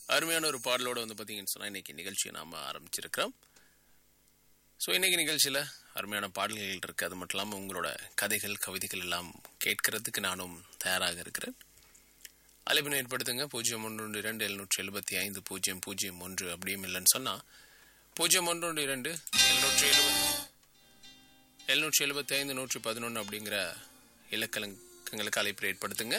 அருமையான ஒரு பாடலோட வந்து பார்த்தீங்கன்னு சொன்னால் இன்னைக்கு நிகழ்ச்சியை நாம் ஆரம்பிச்சிருக்கிறோம் ஸோ இன்னைக்கு நிகழ்ச்சியில் அருமையான பாடல்கள் இருக்குது அது மட்டும் இல்லாமல் உங்களோட கதைகள் கவிதைகள் எல்லாம் கேட்கறதுக்கு நானும் தயாராக இருக்கிறேன் அழைப்பினை ஏற்படுத்துங்க பூஜ்ஜியம் ஒன்று ஒன்று இரண்டு எழுநூற்றி எழுபத்தி ஐந்து பூஜ்ஜியம் பூஜ்ஜியம் ஒன்று அப்படியும் இல்லைன்னு சொன்னால் பூஜ்ஜியம் ஒன்று ஒன்று இரண்டு எழுநூற்றி எழுபது எழுநூற்றி எழுபத்தி ஐந்து நூற்றி பதினொன்று அப்படிங்கிற இலக்கணங்களுக்கு அழைப்பு ஏற்படுத்துங்க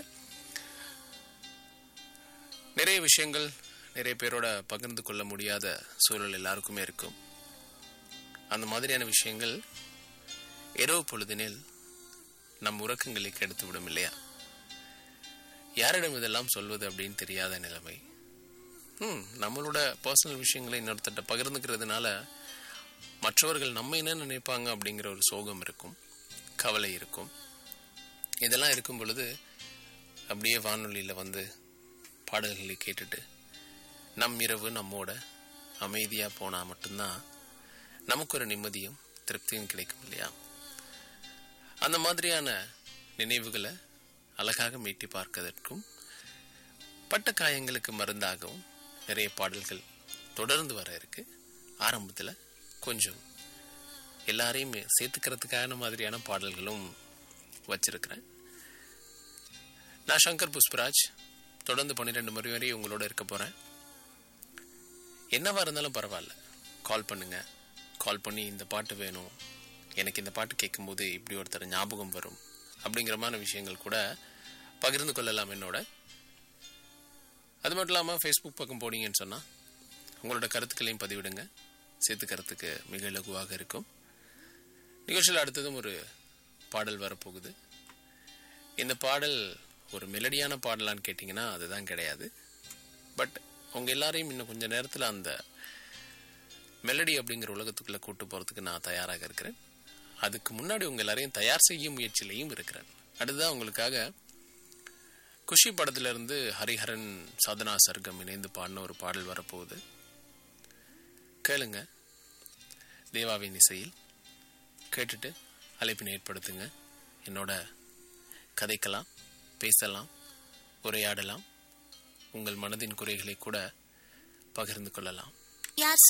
நிறைய விஷயங்கள் நிறைய பேரோட பகிர்ந்து கொள்ள முடியாத சூழல் எல்லாருக்குமே இருக்கும் அந்த மாதிரியான விஷயங்கள் இரவு பொழுதினில் நம் உறக்கங்களை கெடுத்து விடும் இல்லையா யாரிடம் இதெல்லாம் சொல்வது அப்படின்னு தெரியாத நிலைமை ம் நம்மளோட பர்சனல் விஷயங்களை இன்னொருத்தட்ட பகிர்ந்துக்கிறதுனால மற்றவர்கள் நம்ம என்ன நினைப்பாங்க அப்படிங்கிற ஒரு சோகம் இருக்கும் கவலை இருக்கும் இதெல்லாம் இருக்கும் பொழுது அப்படியே வானொலியில் வந்து பாடல்களை கேட்டுட்டு நம் இரவு நம்மோட அமைதியாக போனால் மட்டும்தான் நமக்கு ஒரு நிம்மதியும் திருப்தியும் கிடைக்கும் இல்லையா அந்த மாதிரியான நினைவுகளை அழகாக மீட்டி பார்க்கதற்கும் பட்ட காயங்களுக்கு மருந்தாகவும் நிறைய பாடல்கள் தொடர்ந்து வர இருக்கு ஆரம்பத்தில் கொஞ்சம் எல்லாரையும் சேர்த்துக்கிறதுக்கான மாதிரியான பாடல்களும் வச்சிருக்கிறேன் நான் சங்கர் புஷ்பராஜ் தொடர்ந்து பன்னிரெண்டு மணி வரை உங்களோட இருக்க போகிறேன் என்னவா இருந்தாலும் பரவாயில்ல கால் பண்ணுங்க கால் பண்ணி இந்த பாட்டு வேணும் எனக்கு இந்த பாட்டு கேட்கும்போது இப்படி ஒருத்தர் ஞாபகம் வரும் அப்படிங்கிறமான விஷயங்கள் கூட பகிர்ந்து கொள்ளலாம் என்னோட அது மட்டும் இல்லாமல் ஃபேஸ்புக் பக்கம் போனீங்கன்னு சொன்னால் உங்களோட கருத்துக்களையும் பதிவிடுங்க சேர்த்துக்கிறதுக்கு மிக இலகுவாக இருக்கும் நிகழ்ச்சியில் அடுத்ததும் ஒரு பாடல் வரப்போகுது இந்த பாடல் ஒரு மெலடியான பாடலான்னு கேட்டிங்கன்னா அதுதான் கிடையாது பட் உங்கள் எல்லாரையும் இன்னும் கொஞ்சம் நேரத்தில் அந்த மெலடி அப்படிங்கிற உலகத்துக்குள்ளே கூட்டு போகிறதுக்கு நான் தயாராக இருக்கிறேன் அதுக்கு முன்னாடி உங்கள் எல்லாரையும் தயார் செய்யும் முயற்சியிலையும் இருக்கிறேன் அடுத்ததான் உங்களுக்காக குஷி படத்திலிருந்து ஹரிஹரன் சாதனா சர்க்கம் இணைந்து பாடின ஒரு பாடல் வரப்போகுது கேளுங்க தேவாவின் இசையில் கேட்டுட்டு அழைப்பினை ஏற்படுத்துங்க என்னோட கதைக்கலாம் பேசலாம் உரையாடலாம் உங்கள் மனதின் குறைகளை கூட பகிர்ந்து கொள்ளலாம் யார்